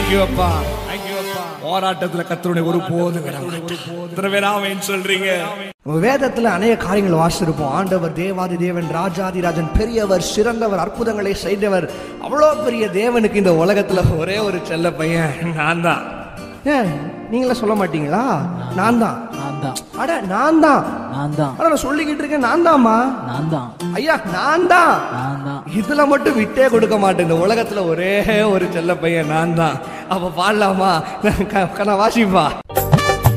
thank you அப்பா thank you அப்பா போராட்டத்துல கத்தருடைய ஒரு போது இத்தனை பேர் ஆமென் சொல்றீங்க நம்ம வேதத்துல அநேக காரியங்கள் வாசிச்சிருப்போம் ஆண்டவர் தேவாதி தேவன் ராஜாதி ராஜன் பெரியவர் சிறந்தவர் அற்புதங்களை செய்தவர் அவ்வளோ பெரிய தேவனுக்கு இந்த உலகத்துல ஒரே ஒரு செல்ல பையன் நான் தான் ஏன் நீங்களே சொல்ல மாட்டீங்களா நான் தான் நான் தான் அட நான் தான் நான் தான் ஆனா நான் சொல்லிக்கிட்டு இருக்கேன் நான் தான்மா நான் தான் ஐயா நான் தான் நான் தான் இதுல மட்டும் விட்டே கொடுக்க மாட்டேன் இந்த உலகத்துல ஒரே ஒரு செல்ல பையன் நான் தான் அப்ப பாடலாமா க- க- நான் வாசிப்பா